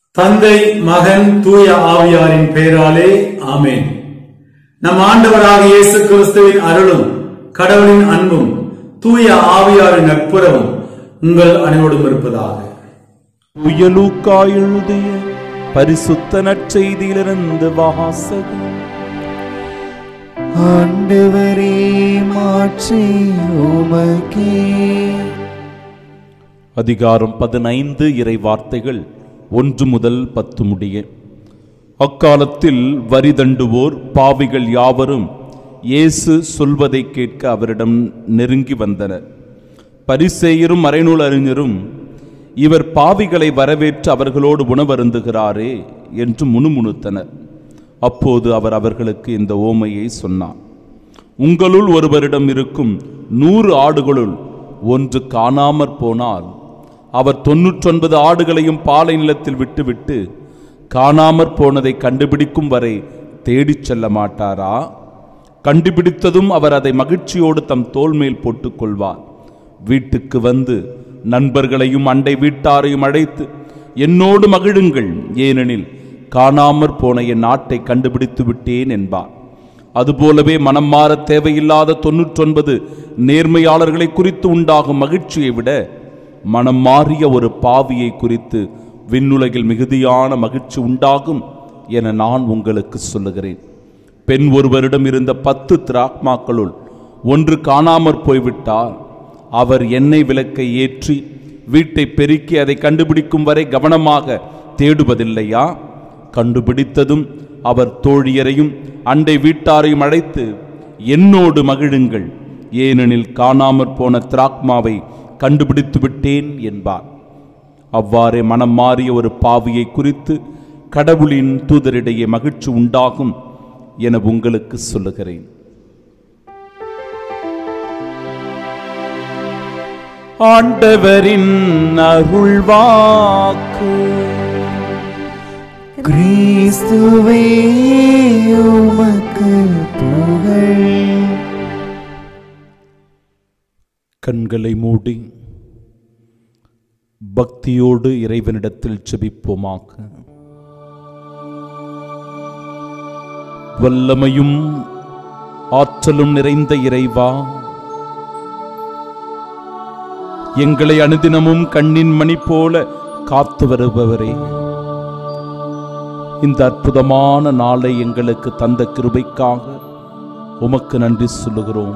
தந்தை மகன் தூய ஆவியாரின் பெயராலே ஆமென் நம் ஆண்டவராக இயேசு கிறிஸ்துவின் அருளும் கடவுளின் அன்பும் தூய ஆவியாரின் நட்புறவும் உங்கள் அனைவரோடும் இருப்பதாக உயலூக்கா எழுதிய பரிசுத்த நற்செய்தியிலிருந்து வாசகம் ஆண்டவரே மாற்றி உமக்கே அதிகாரம் பதினைந்து இறை வார்த்தைகள் ஒன்று முதல் பத்து முடிய அக்காலத்தில் வரி தண்டுவோர் பாவிகள் யாவரும் இயேசு சொல்வதை கேட்க அவரிடம் நெருங்கி வந்தனர் பரிசேயரும் மறைநூல் அறிஞரும் இவர் பாவிகளை வரவேற்று அவர்களோடு உணவருந்துகிறாரே என்று முணுமுணுத்தனர் அப்போது அவர் அவர்களுக்கு இந்த ஓமையை சொன்னார் உங்களுள் ஒருவரிடம் இருக்கும் நூறு ஆடுகளுள் ஒன்று காணாமற் போனால் அவர் தொன்னூற்றொன்பது ஆடுகளையும் பாலை நிலத்தில் விட்டுவிட்டு காணாமற் போனதை கண்டுபிடிக்கும் வரை தேடிச் செல்ல மாட்டாரா கண்டுபிடித்ததும் அவர் அதை மகிழ்ச்சியோடு தம் தோள் மேல் போட்டுக்கொள்வார் வீட்டுக்கு வந்து நண்பர்களையும் அண்டை வீட்டாரையும் அழைத்து என்னோடு மகிழுங்கள் ஏனெனில் காணாமற் போன என் நாட்டை கண்டுபிடித்து விட்டேன் என்பார் அதுபோலவே மனம் மாற தேவையில்லாத தொன்னூற்றொன்பது நேர்மையாளர்களை குறித்து உண்டாகும் மகிழ்ச்சியை விட மனம் மாறிய ஒரு பாவியை குறித்து விண்ணுலகில் மிகுதியான மகிழ்ச்சி உண்டாகும் என நான் உங்களுக்கு சொல்லுகிறேன் பெண் ஒருவரிடம் இருந்த பத்து திராக்மாக்களுள் ஒன்று காணாமற் போய்விட்டார் அவர் எண்ணெய் விளக்கை ஏற்றி வீட்டை பெருக்கி அதை கண்டுபிடிக்கும் வரை கவனமாக தேடுவதில்லையா கண்டுபிடித்ததும் அவர் தோழியரையும் அண்டை வீட்டாரையும் அழைத்து என்னோடு மகிழுங்கள் ஏனெனில் காணாமற் போன திராக்மாவை கண்டுபிடித்து விட்டேன் என்பார் அவ்வாறே மனம் மாறிய ஒரு பாவியை குறித்து கடவுளின் தூதரிடையே மகிழ்ச்சி உண்டாகும் என உங்களுக்கு சொல்லுகிறேன் ஆண்டவரின் அருள்வாக்கு கிறிஸ்துவே உமக்கு புகழ் கண்களை மூடி பக்தியோடு இறைவனிடத்தில் செபிப்போமாக வல்லமையும் ஆற்றலும் நிறைந்த இறைவா எங்களை அனுதினமும் கண்ணின் மணி போல காத்து வருபவரே இந்த அற்புதமான நாளை எங்களுக்கு தந்த கிருபைக்காக உமக்கு நன்றி சொல்லுகிறோம்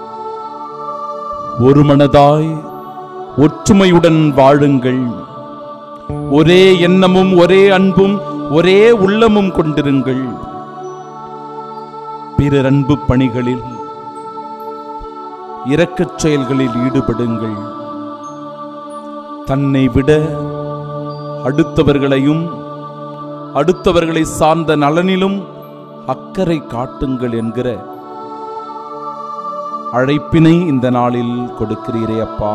ஒரு மனதாய் ஒற்றுமையுடன் வாழுங்கள் ஒரே எண்ணமும் ஒரே அன்பும் ஒரே உள்ளமும் கொண்டிருங்கள் பிறர் அன்பு பணிகளில் இரக்கச் செயல்களில் ஈடுபடுங்கள் தன்னை விட அடுத்தவர்களையும் அடுத்தவர்களை சார்ந்த நலனிலும் அக்கறை காட்டுங்கள் என்கிற அழைப்பினை இந்த நாளில் கொடுக்கிறீரே அப்பா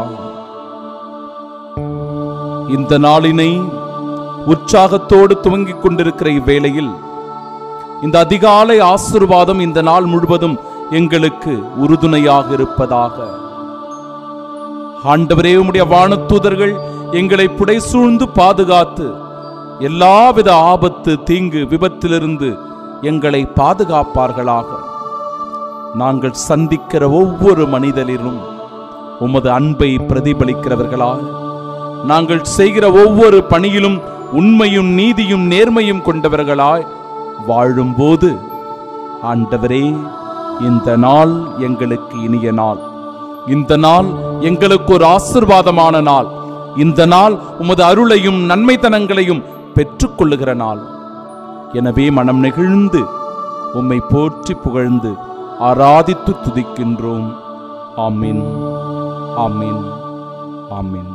இந்த நாளினை உற்சாகத்தோடு துவங்கிக் கொண்டிருக்கிற இவ்வேளையில் இந்த அதிகாலை ஆசிர்வாதம் இந்த நாள் முழுவதும் எங்களுக்கு உறுதுணையாக இருப்பதாக ஆண்டவரே உம்முடைய வானத்தூதர்கள் எங்களை புடைசூழ்ந்து பாதுகாத்து எல்லாவித ஆபத்து தீங்கு விபத்திலிருந்து எங்களை பாதுகாப்பார்களாக நாங்கள் சந்திக்கிற ஒவ்வொரு மனிதரிலும் உமது அன்பை பிரதிபலிக்கிறவர்களாய் நாங்கள் செய்கிற ஒவ்வொரு பணியிலும் உண்மையும் நீதியும் நேர்மையும் கொண்டவர்களாய் வாழும்போது ஆண்டவரே இந்த நாள் எங்களுக்கு இனிய நாள் இந்த நாள் எங்களுக்கு ஒரு ஆசிர்வாதமான நாள் இந்த நாள் உமது அருளையும் நன்மைத்தனங்களையும் பெற்றுக்கொள்ளுகிற நாள் எனவே மனம் நெகிழ்ந்து உம்மை போற்றி புகழ்ந்து ஆராதித்து துதிக்கின்றோம் ஆமீன் ஆமீன் ஆமீன்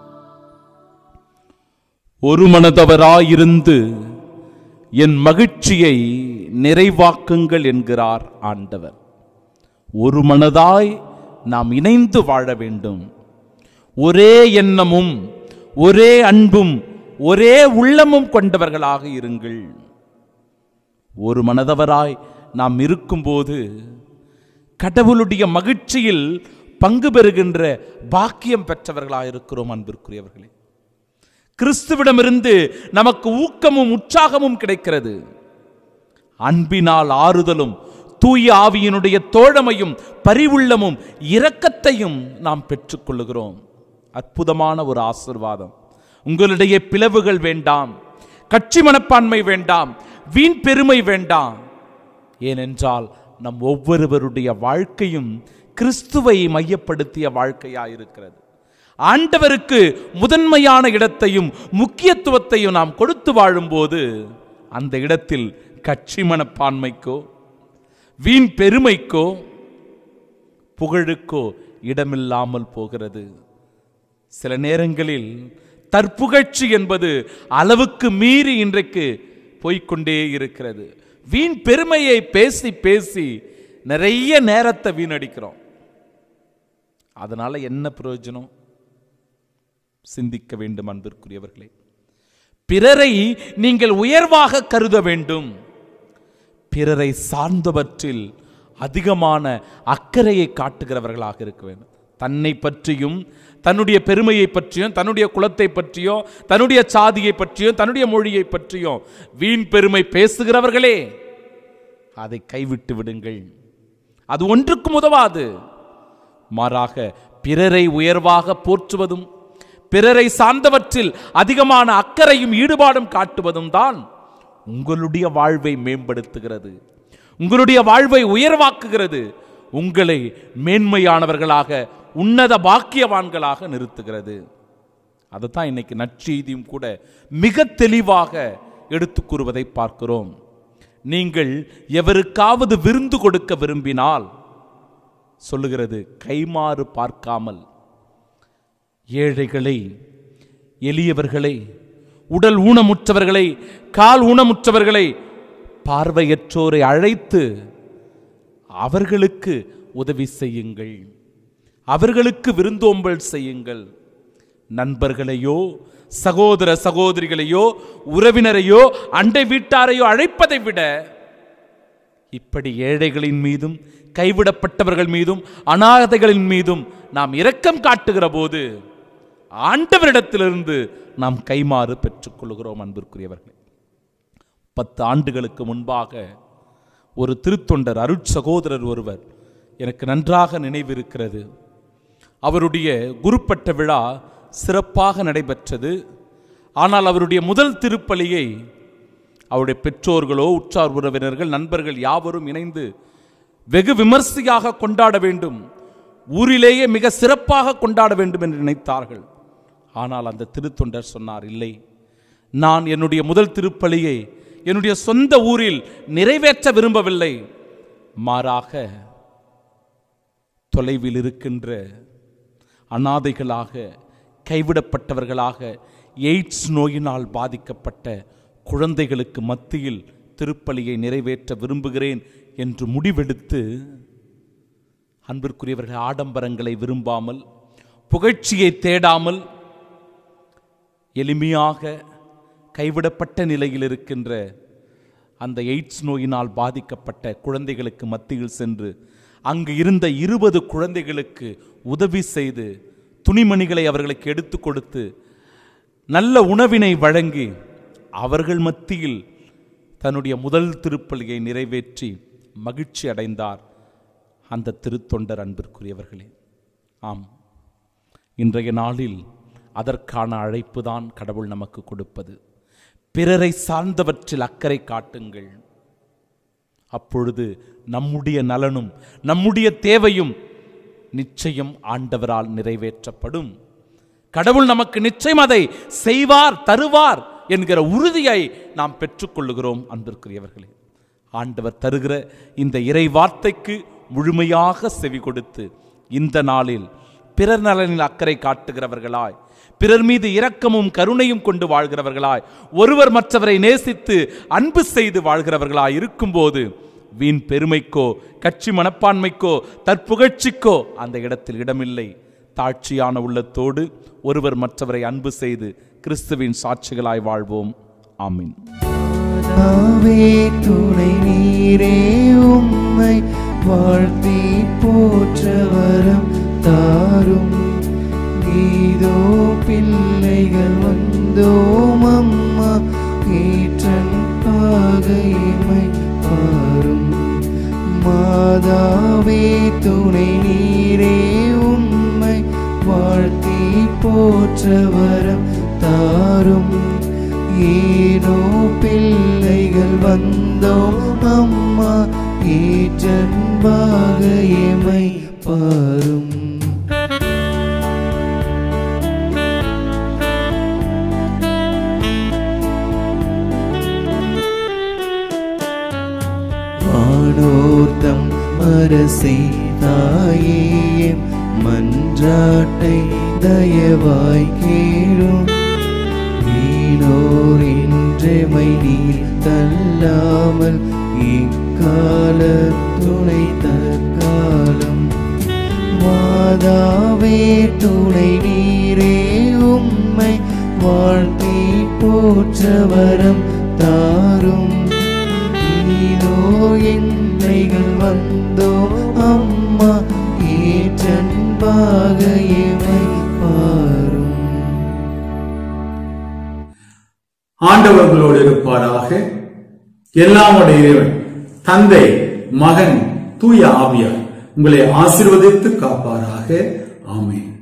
ஒரு மனதவராயிருந்து என் மகிழ்ச்சியை நிறைவாக்குங்கள் என்கிறார் ஆண்டவர் ஒரு மனதாய் நாம் இணைந்து வாழ வேண்டும் ஒரே எண்ணமும் ஒரே அன்பும் ஒரே உள்ளமும் கொண்டவர்களாக இருங்கள் ஒரு மனதவராய் நாம் இருக்கும்போது கடவுளுடைய மகிழ்ச்சியில் பங்கு பெறுகின்ற பாக்கியம் பெற்றவர்களாக இருக்கிறோம் அன்பிற்குரியவர்களே கிறிஸ்துவிடமிருந்து நமக்கு ஊக்கமும் உற்சாகமும் கிடைக்கிறது அன்பினால் ஆறுதலும் தூய ஆவியினுடைய தோழமையும் பரிவுள்ளமும் இரக்கத்தையும் நாம் பெற்றுக்கொள்ளுகிறோம் அற்புதமான ஒரு ஆசிர்வாதம் உங்களிடையே பிளவுகள் வேண்டாம் கட்சி மனப்பான்மை வேண்டாம் வீண் பெருமை வேண்டாம் ஏனென்றால் நம் ஒவ்வொருவருடைய வாழ்க்கையும் கிறிஸ்துவை மையப்படுத்திய வாழ்க்கையாயிருக்கிறது ஆண்டவருக்கு முதன்மையான இடத்தையும் முக்கியத்துவத்தையும் நாம் கொடுத்து வாழும்போது அந்த இடத்தில் கட்சி மனப்பான்மைக்கோ வீண் பெருமைக்கோ புகழுக்கோ இடமில்லாமல் போகிறது சில நேரங்களில் தற்புகழ்ச்சி என்பது அளவுக்கு மீறி இன்றைக்கு போய்க்கொண்டே இருக்கிறது வீண் பெருமையை பேசி பேசி நிறைய நேரத்தை வீணடிக்கிறோம் அதனால என்ன பிரயோஜனம் சிந்திக்க வேண்டும் அன்பிற்குரியவர்களே பிறரை நீங்கள் உயர்வாக கருத வேண்டும் பிறரை சார்ந்தவற்றில் அதிகமான அக்கறையை காட்டுகிறவர்களாக இருக்க வேண்டும் தன்னை பற்றியும் தன்னுடைய பெருமையை பற்றியும் தன்னுடைய குலத்தை பற்றியும் தன்னுடைய சாதியை பற்றியும் தன்னுடைய மொழியை பற்றியும் வீண் பெருமை பேசுகிறவர்களே அதை கைவிட்டு விடுங்கள் அது ஒன்றுக்கும் உதவாது மாறாக பிறரை உயர்வாக போற்றுவதும் பிறரை சார்ந்தவற்றில் அதிகமான அக்கறையும் ஈடுபாடும் காட்டுவதும் தான் உங்களுடைய வாழ்வை மேம்படுத்துகிறது உங்களுடைய வாழ்வை உயர்வாக்குகிறது உங்களை மேன்மையானவர்களாக உன்னத பாக்கியவான்களாக நிறுத்துகிறது அதைத்தான் இன்னைக்கு நற்செய்தியும் கூட மிக தெளிவாக எடுத்து கூறுவதை பார்க்கிறோம் நீங்கள் எவருக்காவது விருந்து கொடுக்க விரும்பினால் சொல்லுகிறது கைமாறு பார்க்காமல் ஏழைகளை எளியவர்களை உடல் ஊனமுற்றவர்களை கால் ஊனமுற்றவர்களை பார்வையற்றோரை அழைத்து அவர்களுக்கு உதவி செய்யுங்கள் அவர்களுக்கு விருந்தோம்பல் செய்யுங்கள் நண்பர்களையோ சகோதர சகோதரிகளையோ உறவினரையோ அண்டை வீட்டாரையோ அழைப்பதை விட இப்படி ஏழைகளின் மீதும் கைவிடப்பட்டவர்கள் மீதும் அனாதைகளின் மீதும் நாம் இரக்கம் காட்டுகிற போது ஆண்டவரிடத்திலிருந்து நாம் கைமாறு பெற்றுக்கொள்கிறோம் அன்பிற்குரியவர்களே பத்து ஆண்டுகளுக்கு முன்பாக ஒரு திருத்தொண்டர் அருட்சகோதரர் ஒருவர் எனக்கு நன்றாக நினைவிருக்கிறது அவருடைய குருப்பட்ட விழா சிறப்பாக நடைபெற்றது ஆனால் அவருடைய முதல் திருப்பலியை அவருடைய பெற்றோர்களோ உற்றார் உறவினர்கள் நண்பர்கள் யாவரும் இணைந்து வெகு விமர்சையாக கொண்டாட வேண்டும் ஊரிலேயே மிக சிறப்பாக கொண்டாட வேண்டும் என்று நினைத்தார்கள் ஆனால் அந்த திருத்தொண்டர் சொன்னார் இல்லை நான் என்னுடைய முதல் திருப்பலியை என்னுடைய சொந்த ஊரில் நிறைவேற்ற விரும்பவில்லை மாறாக தொலைவில் இருக்கின்ற அனாதைகளாக கைவிடப்பட்டவர்களாக எய்ட்ஸ் நோயினால் பாதிக்கப்பட்ட குழந்தைகளுக்கு மத்தியில் திருப்பலியை நிறைவேற்ற விரும்புகிறேன் என்று முடிவெடுத்து அன்பிற்குரியவர்கள் ஆடம்பரங்களை விரும்பாமல் புகழ்ச்சியை தேடாமல் எளிமையாக கைவிடப்பட்ட நிலையில் இருக்கின்ற அந்த எய்ட்ஸ் நோயினால் பாதிக்கப்பட்ட குழந்தைகளுக்கு மத்தியில் சென்று அங்கு இருந்த இருபது குழந்தைகளுக்கு உதவி செய்து துணிமணிகளை அவர்களுக்கு எடுத்து கொடுத்து நல்ல உணவினை வழங்கி அவர்கள் மத்தியில் தன்னுடைய முதல் திருப்பலியை நிறைவேற்றி மகிழ்ச்சி அடைந்தார் அந்த திருத்தொண்டர் அன்பிற்குரியவர்களே ஆம் இன்றைய நாளில் அதற்கான அழைப்பு தான் கடவுள் நமக்கு கொடுப்பது பிறரை சார்ந்தவற்றில் அக்கறை காட்டுங்கள் அப்பொழுது நம்முடைய நலனும் நம்முடைய தேவையும் நிச்சயம் ஆண்டவரால் நிறைவேற்றப்படும் கடவுள் நமக்கு நிச்சயம் அதை செய்வார் தருவார் என்கிற உறுதியை நாம் பெற்றுக்கொள்ளுகிறோம் அன்பிற்குரியவர்களே ஆண்டவர் தருகிற இந்த இறை வார்த்தைக்கு முழுமையாக செவி கொடுத்து இந்த நாளில் பிறர் நலனில் அக்கறை காட்டுகிறவர்களாய் பிறர் மீது இரக்கமும் கருணையும் கொண்டு வாழ்கிறவர்களாய் ஒருவர் மற்றவரை நேசித்து அன்பு செய்து வாழ்கிறவர்களாய் இருக்கும்போது வீண் பெருமைக்கோ கட்சி மனப்பான்மைக்கோ தற்புகழ்ச்சிக்கோ அந்த இடத்தில் இடமில்லை தாட்சியான உள்ளத்தோடு ஒருவர் மற்றவரை அன்பு செய்து கிறிஸ்துவின் சாட்சிகளாய் வாழ்வோம் ஆமீன் நாவே துணை நீரே உம்மை வாழ்த்தி போற்ற வரம் தாரும் ஏதோ பிள்ளைகள் வந்தோம் அம்மா ஏற்றன் பாகைமை பாரும் மாதாவே துணை நீரே உம்மை வாழ்த்தி போற்ற வரம் தாரும் ஏனோ பிள்ளைகள் வந்தோம் அம்மா ஏற்றன்பாக எமை பாரும் வானோர்த்தம் அரசை தாயேயம் மன்றாட்டை தயவாய் கேளும் ஈனோர் இன்றெமை நீர் தள்ளாமல் இக்கால துணை தற்காலம் மாதாவே துணை நீரே உம்மை வாழ்த்தி போற்ற வரம் தாரும் நீரோ எந்தைகள் வந்தோ அம்மா ஏற்றன்பாக எமை பாரும் ஆண்டவர்களோடு இருப்பாராக எல்லாமுடைய இறைவன் தந்தை மகன் தூய ஆவியார் உங்களை ஆசீர்வதித்து காப்பாராக ஆமென்